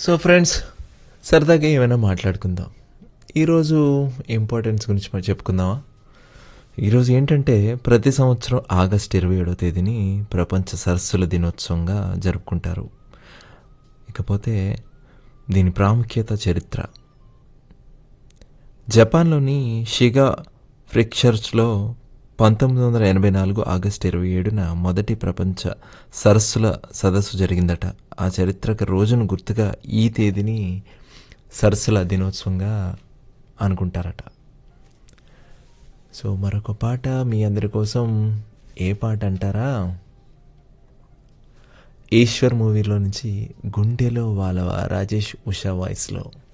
so friends సరదాగా ఏమైనా మాట్లాడుకుందాం ఈరోజు ఇంపార్టెన్స్ గురించి మరి చెప్పుకుందామా ఈరోజు ఏంటంటే ప్రతి సంవత్సరం ఆగస్ట్ ఇరవై ఏడవ తేదీని ప్రపంచ సరస్సుల దినోత్సవంగా జరుపుకుంటారు ఇకపోతే దీని ప్రాముఖ్యత చరిత్ర జపాన్లోని షిగా ఫ్రిక్షర్స్లో పంతొమ్మిది వందల ఎనభై నాలుగు ఆగస్టు ఇరవై ఏడున మొదటి ప్రపంచ సరస్సుల సదస్సు జరిగిందట ఆ చరిత్రక రోజును గుర్తుగా ఈ తేదీని సరస్సుల దినోత్సవంగా అనుకుంటారట సో మరొక పాట మీ అందరి కోసం ఏ పాట అంటారా ఈశ్వర్ మూవీలో నుంచి గుండెలో వాళ్ళ రాజేష్ ఉషా వాయిస్లో